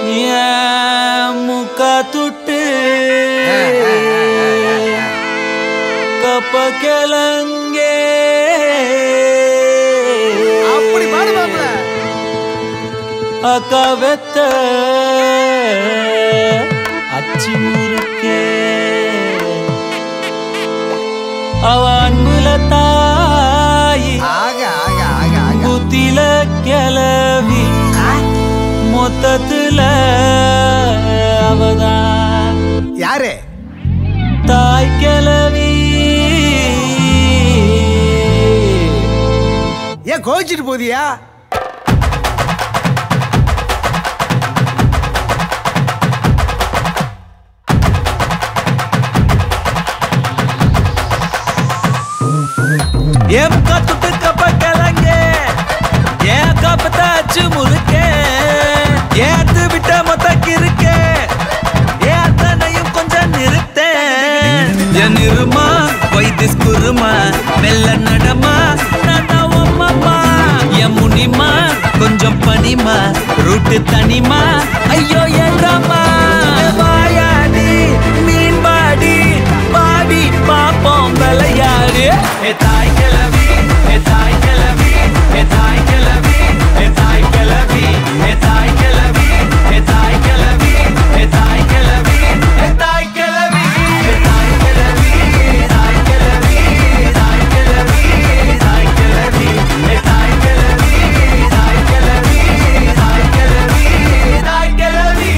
ஏன் முக்க துட்டு கப்ப கிளங்கே அப்படி பாடு மாப்ள அக்கா வெத்த அச்சி முறுக்கே அவ அன்புல தாயி ஆக ஆக ஆக ஆக புத்தில கிளவி மொத்தத்துல அவதான் யாரு தாய் கிளவி ஏன் கோச்சிட்டு போதியா எம் கத்துட்டு கப்ப கிளங்க ஏன் கப்பத்தாச்சு முறுக்கே ஏத்து விட்ட மொத்த கிறுக்கே ஏன் அத்தனையும் கொஞ்சம் நிறுத்தேன் என் இருமா வைத்திஸ் குருமா மெல்ல நடமா நானா உம்மம்மா என் முனிமா கொஞ்சம் பனிமா ரூட்டு தனிமா ஐயோ என்றம்மா வாயாடி மீன் பாடி பாடி பாப்போம் விளையாடு ஏ தாய் கிளவி ஏ தாய் கிளவி ஏ தாய் கிளவி ஏ தாய் கிளவி ஏ தாய் கிளவி ஏ தாய் கிளவி ஏ தாய் கிளவி ஏ தாய் கிளவி ஏ தாய் கிளவி தாய் கிளவி தாய் கிளவி தாய் கிளவி ஏ தாய் கிளவி தாய் கிளவி தாய் கிளவி தாய் கிளவி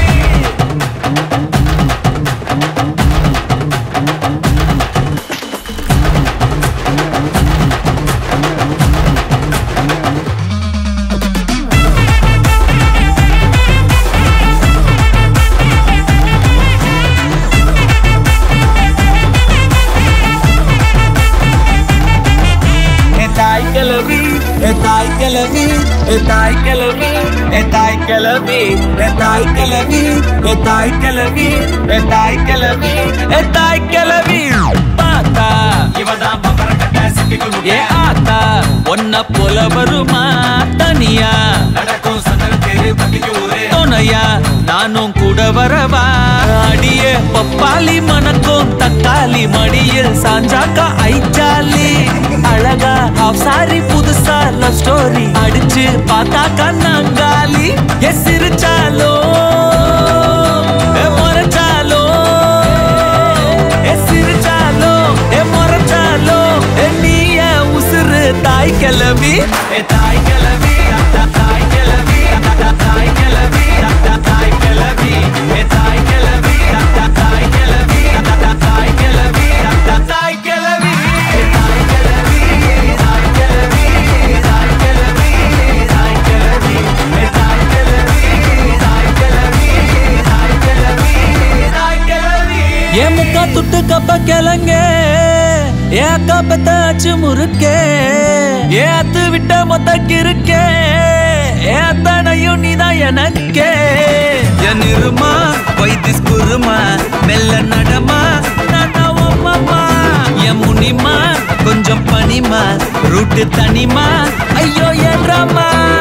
ஏ தாய் கிளவி ஏ தாய் கிளவி ஏ தாய் கிளவி ஏ தாய் கிளவி ஏ தாய் கிளவி ஏ தாய் கிளவி ஏ தாய் கிளவி ஏ தாய் கிளவி பாத்தா இவதான் பம்பர கட்ட சிப்பிக்குள் ஏ ஆத்தா ஒன்ன போல வருமா தனியா நடக்கும் சந்தன தெரு பள்ளிக்கு ஊரே துணையா நானும் கூட வரவா அடியே பப்பாளி மணக்கும் தக்காளி மடியில் சாஞ்சாக்கா ஐச்சாலி அழகா ஹாஃப் சாரி புதுசா லவ் ஸ்டோரி அடிச்சு பார்த்தா கண்ணாங்காலி எ சிரிச்சாலோ எ முறைச்சாலோ எ சிரிச்சாலோ எ முறைச்சாலோ எ நீய உசுறு தாய் கிளவி எ தாய் கிளவி தாய் கிளவி தாய் கிளவி தாய் கிளவி எ தாய் கிளவி தாய் கிளவி தாய் கிளவி தாய் கிளவி தாய் கிளவி தாய் கிளவி தாய் கிளவி தாய் கிளவி தாய் கிளவி தாய் கிளவி தாய் கிளவி தாய் கிளவி ஏ முக்கா துட்டு கப்ப கிளங்க ஏ அக்கா பெத்தாச்சு முறுக்கே ஏ அத்து விட்ட மொத்த கிறுக்கே ஏ அத்தனையும் நீதான் எனக்கே என் இருமா வைத்திஸ் குருமா மெல்ல நடமா நானா உம்மம்மா என் முனிமா கொஞ்சம் பனிமா ரூட்டு தனிமா ஐயோ என்றம்மா